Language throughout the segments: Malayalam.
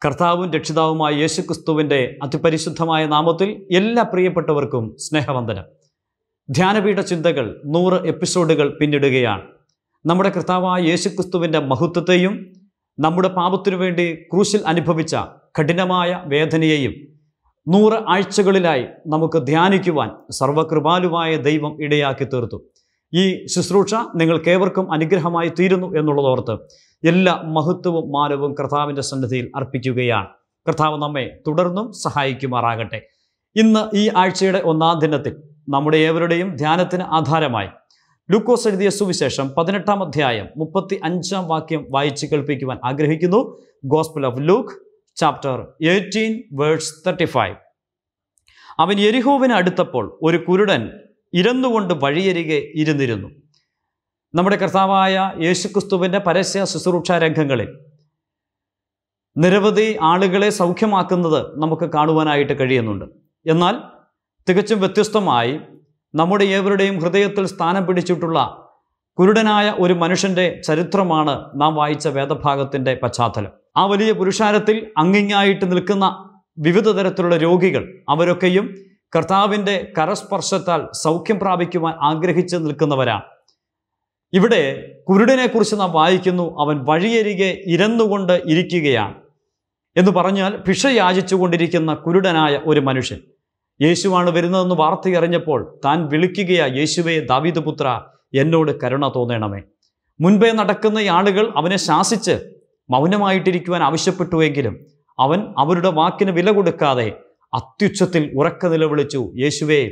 കർത്താവും രക്ഷിതാവുമായ യേശുക്രിസ്തുവിൻ്റെ അതിപരിശുദ്ധമായ നാമത്തിൽ എല്ലാ പ്രിയപ്പെട്ടവർക്കും സ്നേഹവന്ദനം ധ്യാനപീഠ ചിന്തകൾ നൂറ് എപ്പിസോഡുകൾ പിന്നിടുകയാണ് നമ്മുടെ കർത്താവായ യേശുക്രിസ്തുവിൻ്റെ മഹത്വത്തെയും നമ്മുടെ പാപത്തിനു വേണ്ടി ക്രൂശിൽ അനുഭവിച്ച കഠിനമായ വേദനയെയും നൂറ് ആഴ്ചകളിലായി നമുക്ക് ധ്യാനിക്കുവാൻ സർവകൃപാലുവായ ദൈവം ഇടയാക്കി തീർത്തു ഈ ശുശ്രൂഷ നിങ്ങൾക്കേവർക്കും അനുഗ്രഹമായി തീരുന്നു എന്നുള്ളതോർത്ത് എല്ലാ മഹത്വവും മാനവും കർത്താവിൻ്റെ സന്നിധിയിൽ അർപ്പിക്കുകയാണ് കർത്താവ് നമ്മെ തുടർന്നും സഹായിക്കുമാറാകട്ടെ ഇന്ന് ഈ ആഴ്ചയുടെ ഒന്നാം ദിനത്തിൽ നമ്മുടെ ഏവരുടെയും ധ്യാനത്തിന് ആധാരമായി ലൂക്കോസ് എഴുതിയ സുവിശേഷം പതിനെട്ടാം അധ്യായം മുപ്പത്തി അഞ്ചാം വാക്യം വായിച്ച് കേൾപ്പിക്കുവാൻ ആഗ്രഹിക്കുന്നു gospel of Luke chapter eighteen verse thirty five അവൻ എരിഹോവിന് അടുത്തപ്പോൾ ഒരു കുരുടൻ ഇരന്നുകൊണ്ട് വഴിയരികെ ഇരുന്നിരുന്നു നമ്മുടെ കർത്താവായ യേശുക്രിസ്തുവിൻ്റെ പരസ്യ ശുശ്രൂഷ രംഗങ്ങളിൽ നിരവധി ആളുകളെ സൗഖ്യമാക്കുന്നത് നമുക്ക് കാണുവാനായിട്ട് കഴിയുന്നുണ്ട് എന്നാൽ തികച്ചും വ്യത്യസ്തമായി നമ്മുടെ ഏവരുടെയും ഹൃദയത്തിൽ സ്ഥാനം പിടിച്ചിട്ടുള്ള കുരുടനായ ഒരു മനുഷ്യൻ്റെ ചരിത്രമാണ് നാം വായിച്ച വേദഭാഗത്തിൻ്റെ പശ്ചാത്തലം ആ വലിയ പുരുഷാരത്തിൽ അങ്ങിങ്ങായിട്ട് നിൽക്കുന്ന വിവിധ തരത്തിലുള്ള രോഗികൾ അവരൊക്കെയും കർത്താവിൻ്റെ കരസ്പർശത്താൽ സൗഖ്യം പ്രാപിക്കുവാൻ ആഗ്രഹിച്ച് നിൽക്കുന്നവരാണ് ഇവിടെ കുരുടനെക്കുറിച്ച് നാം വായിക്കുന്നു അവൻ വഴിയരികെ ഇരന്നുകൊണ്ട് ഇരിക്കുകയാണ് എന്ന് പറഞ്ഞാൽ ഭിക്ഷ യാചിച്ചു കൊണ്ടിരിക്കുന്ന കുരുടനായ ഒരു മനുഷ്യൻ യേശുവാണ് വരുന്നതെന്ന് വാർത്തയറിഞ്ഞപ്പോൾ താൻ വിളിക്കുകയാ യേശുവേ ദാവീദ് പുത്ര എന്നോട് കരുണ തോന്നണമേ മുൻപേ നടക്കുന്ന ഈ ആളുകൾ അവനെ ശാസിച്ച് മൗനമായിട്ടിരിക്കുവാൻ ആവശ്യപ്പെട്ടുവെങ്കിലും അവൻ അവരുടെ വാക്കിന് വില കൊടുക്കാതെ അത്യുച്ചത്തിൽ ഉറക്ക നിലവിളിച്ചു യേശുവേ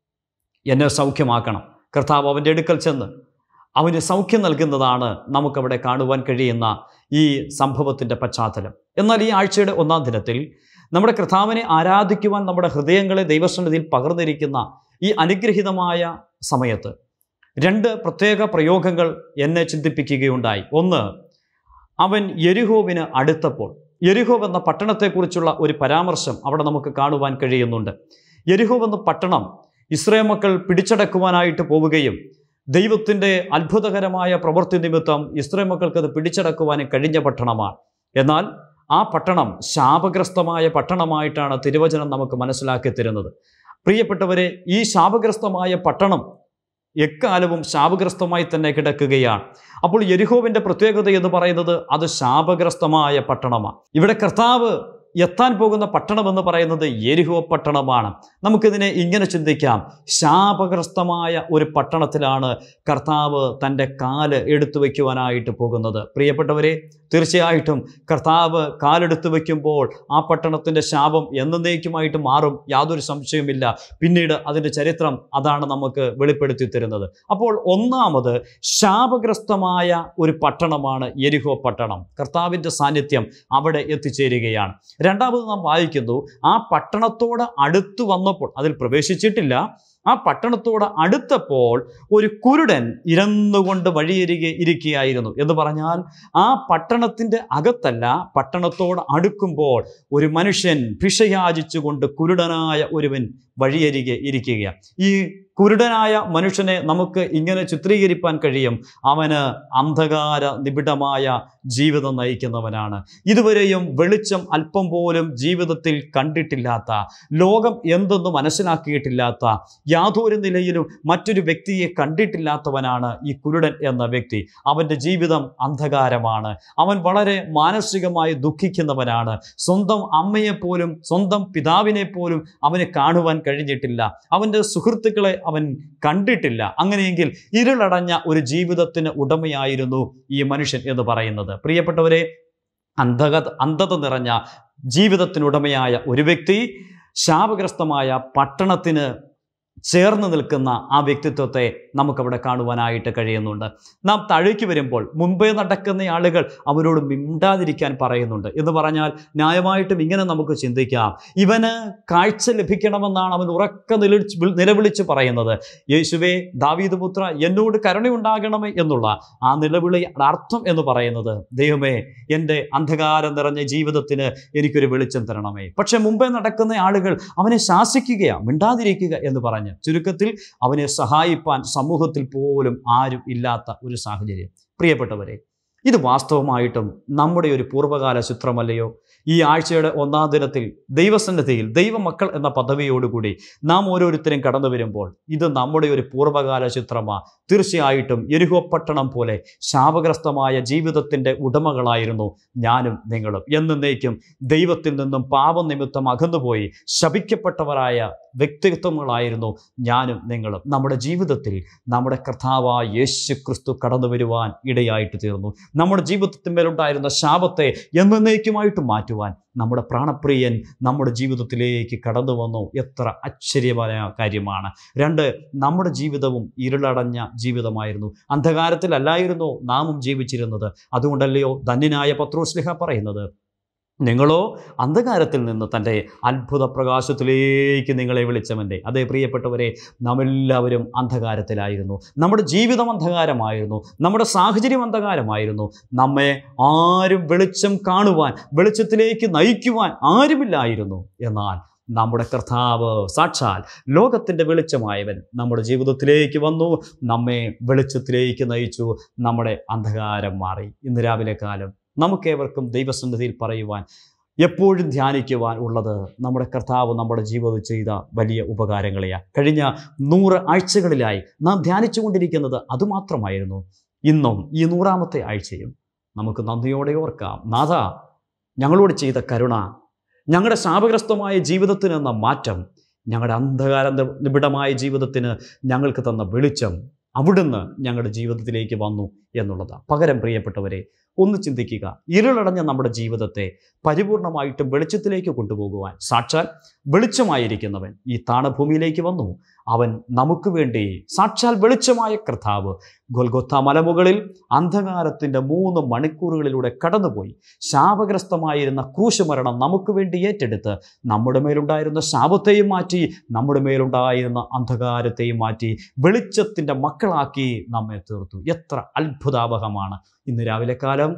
എന്നെ സൗഖ്യമാക്കണം കർത്താവ് അവൻ്റെ അടുക്കൽ ചെന്ന് അവന് സൗഖ്യം നൽകുന്നതാണ് നമുക്കവിടെ കാണുവാൻ കഴിയുന്ന ഈ സംഭവത്തിൻ്റെ പശ്ചാത്തലം എന്നാൽ ഈ ആഴ്ചയുടെ ഒന്നാം ദിനത്തിൽ നമ്മുടെ കർത്താവിനെ ആരാധിക്കുവാൻ നമ്മുടെ ഹൃദയങ്ങളെ ദൈവസന്നിധിയിൽ പകർന്നിരിക്കുന്ന ഈ അനുഗ്രഹീതമായ സമയത്ത് രണ്ട് പ്രത്യേക പ്രയോഗങ്ങൾ എന്നെ ചിന്തിപ്പിക്കുകയുണ്ടായി ഒന്ന് അവൻ യെരിഹോവിന് അടുത്തപ്പോൾ യെരിഹോവ് എന്ന പട്ടണത്തെക്കുറിച്ചുള്ള ഒരു പരാമർശം അവിടെ നമുക്ക് കാണുവാൻ കഴിയുന്നുണ്ട് യെരിഹോവ് എന്ന പട്ടണം ഇസ്രയേൽ മക്കൾ പിടിച്ചടക്കുവാനായിട്ട് പോവുകയും ദൈവത്തിൻ്റെ അത്ഭുതകരമായ പ്രവൃത്തി നിമിത്തം ഇസ്രയേൽ മക്കൾക്ക് അത് പിടിച്ചടക്കുവാൻ കഴിഞ്ഞ പട്ടണമാണ് എന്നാൽ ആ പട്ടണം ശാപഗ്രസ്തമായ പട്ടണമായിട്ടാണ് തിരുവചനം നമുക്ക് മനസ്സിലാക്കി തരുന്നത് പ്രിയപ്പെട്ടവരെ ഈ ശാപഗ്രസ്തമായ പട്ടണം എക്കാലവും ശാപഗ്രസ്തമായി തന്നെ കിടക്കുകയാണ് അപ്പോൾ യെരിഹോവിൻ്റെ പ്രത്യേകത എന്ന് പറയുന്നത് അത് ശാപഗ്രസ്തമായ പട്ടണമാണ് ഇവിടെ കർത്താവ് എത്താൻ പോകുന്ന പട്ടണം എന്ന് പറയുന്നത് എരിഹോ പട്ടണമാണ് നമുക്കിതിനെ ഇങ്ങനെ ചിന്തിക്കാം ശാപഗ്രസ്തമായ ഒരു പട്ടണത്തിലാണ് കർത്താവ് തൻ്റെ കാല് എടുത്തു വയ്ക്കുവാനായിട്ട് പോകുന്നത് പ്രിയപ്പെട്ടവരെ തീർച്ചയായിട്ടും കർത്താവ് കാലെടുത്ത് വയ്ക്കുമ്പോൾ ആ പട്ടണത്തിൻ്റെ ശാപം എന്നേക്കുമായിട്ട് മാറും യാതൊരു സംശയവുമില്ല പിന്നീട് അതിൻ്റെ ചരിത്രം അതാണ് നമുക്ക് വെളിപ്പെടുത്തി തരുന്നത് അപ്പോൾ ഒന്നാമത് ശാപഗ്രസ്തമായ ഒരു പട്ടണമാണ് എരിഹോ പട്ടണം കർത്താവിൻ്റെ സാന്നിധ്യം അവിടെ എത്തിച്ചേരുകയാണ് രണ്ടാമത് നാം വായിക്കുന്നു ആ പട്ടണത്തോട് അടുത്തു വന്നപ്പോൾ അതിൽ പ്രവേശിച്ചിട്ടില്ല ആ പട്ടണത്തോട് അടുത്തപ്പോൾ ഒരു കുരുടൻ ഇരന്നുകൊണ്ട് വഴിയരികെ ഇരിക്കുകയായിരുന്നു എന്ന് പറഞ്ഞാൽ ആ പട്ടണത്തിൻ്റെ അകത്തല്ല പട്ടണത്തോട് അടുക്കുമ്പോൾ ഒരു മനുഷ്യൻ ഭിഷയാചിച്ചുകൊണ്ട് കുരുടനായ ഒരുവൻ വഴിയരികെ ഇരിക്കുകയാണ് ഈ കുരുടനായ മനുഷ്യനെ നമുക്ക് ഇങ്ങനെ ചിത്രീകരിപ്പാൻ കഴിയും അവന് അന്ധകാര നിബിഡമായ ജീവിതം നയിക്കുന്നവനാണ് ഇതുവരെയും വെളിച്ചം അല്പം പോലും ജീവിതത്തിൽ കണ്ടിട്ടില്ലാത്ത ലോകം എന്തെന്ന് മനസ്സിലാക്കിയിട്ടില്ലാത്ത യാതൊരു നിലയിലും മറ്റൊരു വ്യക്തിയെ കണ്ടിട്ടില്ലാത്തവനാണ് ഈ കുരുടൻ എന്ന വ്യക്തി അവൻ്റെ ജീവിതം അന്ധകാരമാണ് അവൻ വളരെ മാനസികമായി ദുഃഖിക്കുന്നവനാണ് സ്വന്തം അമ്മയെപ്പോലും സ്വന്തം പിതാവിനെ പോലും അവന് കാണുവാൻ കഴിഞ്ഞിട്ടില്ല അവൻ്റെ സുഹൃത്തുക്കളെ അവൻ കണ്ടിട്ടില്ല അങ്ങനെയെങ്കിൽ ഇരുളടഞ്ഞ ഒരു ജീവിതത്തിന് ഉടമയായിരുന്നു ഈ മനുഷ്യൻ എന്ന് പറയുന്നത് പ്രിയപ്പെട്ടവരെ അന്ധക അന്ധത നിറഞ്ഞ ജീവിതത്തിനുടമയായ ഒരു വ്യക്തി ശാപഗ്രസ്തമായ പട്ടണത്തിന് ചേർന്ന് നിൽക്കുന്ന ആ വ്യക്തിത്വത്തെ നമുക്കവിടെ കാണുവാനായിട്ട് കഴിയുന്നുണ്ട് നാം താഴേക്ക് വരുമ്പോൾ മുമ്പേ നടക്കുന്ന ആളുകൾ അവരോട് മിണ്ടാതിരിക്കാൻ പറയുന്നുണ്ട് എന്ന് പറഞ്ഞാൽ ന്യായമായിട്ടും ഇങ്ങനെ നമുക്ക് ചിന്തിക്കാം ഇവന് കാഴ്ച ലഭിക്കണമെന്നാണ് അവൻ ഉറക്ക നിലവിളിച്ച് നിലവിളിച്ച് പറയുന്നത് യേശുവേ ദാവീദ് പുത്ര എന്നോട് കരുണയുണ്ടാകണമേ എന്നുള്ള ആ നിലവിളി അർത്ഥം എന്ന് പറയുന്നത് ദൈവമേ എൻ്റെ അന്ധകാരം നിറഞ്ഞ ജീവിതത്തിന് എനിക്കൊരു വെളിച്ചം തരണമേ പക്ഷെ മുമ്പേ നടക്കുന്ന ആളുകൾ അവനെ ശാസിക്കുകയാണ് മിണ്ടാതിരിക്കുക എന്ന് പറഞ്ഞ് ചുരുക്കത്തിൽ അവനെ സഹായിപ്പാൻ സമൂഹത്തിൽ പോലും ആരും ഇല്ലാത്ത ഒരു സാഹചര്യം പ്രിയപ്പെട്ടവരെ ഇത് വാസ്തവമായിട്ടും നമ്മുടെ ഒരു പൂർവ്വകാല ചിത്രമല്ലയോ ഈ ആഴ്ചയുടെ ഒന്നാം ദിനത്തിൽ ദൈവസന്നിധിയിൽ ദൈവമക്കൾ എന്ന പദവിയോടുകൂടി നാം ഓരോരുത്തരും കടന്നു വരുമ്പോൾ ഇത് നമ്മുടെ ഒരു പൂർവ്വകാല ചിത്രമാണ് തീർച്ചയായിട്ടും എരുഹോ പട്ടണം പോലെ ശാപഗ്രസ്തമായ ജീവിതത്തിൻ്റെ ഉടമകളായിരുന്നു ഞാനും നിങ്ങളും എന്നേക്കും ദൈവത്തിൽ നിന്നും പാപനിമിത്തം അകന്നുപോയി ശപിക്കപ്പെട്ടവരായ വ്യക്തിത്വങ്ങളായിരുന്നു ഞാനും നിങ്ങളും നമ്മുടെ ജീവിതത്തിൽ നമ്മുടെ കർത്താവായ യേശു ക്രിസ്തു കടന്നു വരുവാൻ ഇടയായിട്ട് തീർന്നു നമ്മുടെ ജീവിതത്തിന്മേലുണ്ടായിരുന്ന ശാപത്തെ എന്നേക്കുമായിട്ട് മാറ്റുവാൻ നമ്മുടെ പ്രാണപ്രിയൻ നമ്മുടെ ജീവിതത്തിലേക്ക് കടന്നു വന്നു എത്ര ആശ്ചര്യമായ കാര്യമാണ് രണ്ട് നമ്മുടെ ജീവിതവും ഇരുളടഞ്ഞ ജീവിതമായിരുന്നു അന്ധകാരത്തിലല്ലായിരുന്നു നാമും ജീവിച്ചിരുന്നത് അതുകൊണ്ടല്ലയോ ധന്യനായ പത്രോസ്ലിഹ പറയുന്നത് നിങ്ങളോ അന്ധകാരത്തിൽ നിന്ന് തൻ്റെ അത്ഭുത പ്രകാശത്തിലേക്ക് നിങ്ങളെ വിളിച്ചവൻ്റെ അതേ പ്രിയപ്പെട്ടവരെ നാം എല്ലാവരും അന്ധകാരത്തിലായിരുന്നു നമ്മുടെ ജീവിതം അന്ധകാരമായിരുന്നു നമ്മുടെ സാഹചര്യം അന്ധകാരമായിരുന്നു നമ്മെ ആരും വെളിച്ചം കാണുവാൻ വെളിച്ചത്തിലേക്ക് നയിക്കുവാൻ ആരുമില്ലായിരുന്നു എന്നാൽ നമ്മുടെ കർത്താവ് സാക്ഷാൽ ലോകത്തിൻ്റെ വെളിച്ചമായവൻ നമ്മുടെ ജീവിതത്തിലേക്ക് വന്നു നമ്മെ വെളിച്ചത്തിലേക്ക് നയിച്ചു നമ്മുടെ അന്ധകാരം മാറി ഇന്ന് രാവിലെ കാലം നമുക്കേവർക്കും ദൈവസന്നിധിയിൽ പറയുവാൻ എപ്പോഴും ധ്യാനിക്കുവാൻ ഉള്ളത് നമ്മുടെ കർത്താവ് നമ്മുടെ ജീവിതത്തിൽ ചെയ്ത വലിയ ഉപകാരങ്ങളെയാണ് കഴിഞ്ഞ നൂറ് ആഴ്ചകളിലായി നാം ധ്യാനിച്ചുകൊണ്ടിരിക്കുന്നത് അതുമാത്രമായിരുന്നു ഇന്നും ഈ നൂറാമത്തെ ആഴ്ചയും നമുക്ക് നന്ദിയോടെ ഓർക്കാം നാഥ ഞങ്ങളോട് ചെയ്ത കരുണ ഞങ്ങളുടെ ശാപഗ്രസ്തമായ ജീവിതത്തിന് എന്ന മാറ്റം ഞങ്ങളുടെ അന്ധകാര നിബിഡമായ ജീവിതത്തിന് ഞങ്ങൾക്ക് തന്ന വെളിച്ചം അവിടുന്ന് ഞങ്ങളുടെ ജീവിതത്തിലേക്ക് വന്നു എന്നുള്ളതാണ് പകരം പ്രിയപ്പെട്ടവരെ ഒന്ന് ചിന്തിക്കുക ഇരുളടഞ്ഞ നമ്മുടെ ജീവിതത്തെ പരിപൂർണമായിട്ടും വെളിച്ചത്തിലേക്ക് കൊണ്ടുപോകുവാൻ സാക്ഷാൽ വെളിച്ചമായിരിക്കുന്നവൻ ഈ താണഭൂമിയിലേക്ക് വന്നു അവൻ നമുക്ക് വേണ്ടി സാക്ഷാൽ വെളിച്ചമായ കർത്താവ് ഗൊൽഗൊത്ത മലമുകളിൽ അന്ധകാരത്തിൻ്റെ മൂന്ന് മണിക്കൂറുകളിലൂടെ കടന്നുപോയി ശാപഗ്രസ്തമായിരുന്ന ക്രൂശുമരണം നമുക്ക് വേണ്ടി ഏറ്റെടുത്ത് നമ്മുടെ മേലുണ്ടായിരുന്ന ശാപത്തെയും മാറ്റി നമ്മുടെ മേലുണ്ടായിരുന്ന അന്ധകാരത്തെയും മാറ്റി വെളിച്ചത്തിൻ്റെ മക്കളാക്കി നമ്മെ തീർത്തു എത്ര അത്ഭുതാവഹമാണ് ഇന്ന് രാവിലെ കാലം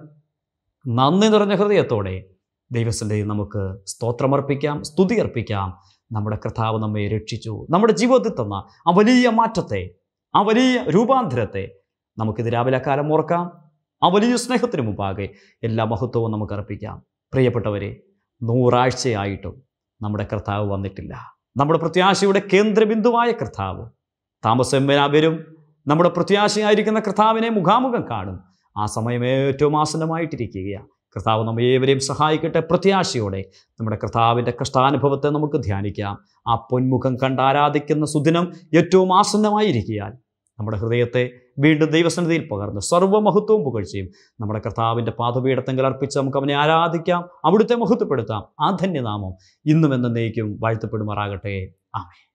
നന്ദി നിറഞ്ഞ ഹൃദയത്തോടെ ദൈവത്തിൻ്റെ നമുക്ക് സ്തോത്രമർപ്പിക്കാം സ്തുതി അർപ്പിക്കാം നമ്മുടെ കർത്താവ് നമ്മെ രക്ഷിച്ചു നമ്മുടെ ജീവിതത്തിൽ തന്ന ആ വലിയ മാറ്റത്തെ ആ വലിയ രൂപാന്തരത്തെ നമുക്കിത് രാവിലെ കാലം ഓർക്കാം ആ വലിയ സ്നേഹത്തിന് മുമ്പാകെ എല്ലാ മഹത്വവും നമുക്ക് അർപ്പിക്കാം പ്രിയപ്പെട്ടവരെ നൂറാഴ്ചയായിട്ടും നമ്മുടെ കർത്താവ് വന്നിട്ടില്ല നമ്മുടെ പ്രത്യാശയുടെ കേന്ദ്രബിന്ദുവായ കർത്താവ് താമസമ്പനാവരും നമ്മുടെ പ്രത്യാശയായിരിക്കുന്ന കർത്താവിനെ മുഖാമുഖം കാണും ആ സമയം ഏറ്റവും ആസന്നമായിട്ടിരിക്കുകയാണ് കർത്താവ് നമ്മെ ഏവരെയും സഹായിക്കട്ടെ പ്രത്യാശയോടെ നമ്മുടെ കർത്താവിൻ്റെ കഷ്ടാനുഭവത്തെ നമുക്ക് ധ്യാനിക്കാം ആ പൊന്മുഖം കണ്ട് ആരാധിക്കുന്ന സുദിനം ഏറ്റവും ആസന്നമായിരിക്കാൻ നമ്മുടെ ഹൃദയത്തെ വീണ്ടും ദൈവസന്നിധിയിൽ പകർന്ന് സർവ്വമഹത്വവും പുകഴ്ചയും നമ്മുടെ കർത്താവിൻ്റെ പാദപീഠത്തെങ്കിൽ അർപ്പിച്ച് നമുക്ക് അവനെ ആരാധിക്കാം അവിടുത്തെ മഹത്വപ്പെടുത്താം ആ ധന്യനാമം ഇന്നും എന്നേക്കും വാഴ്ത്തപ്പെടുമാറാകട്ടെ ആമേ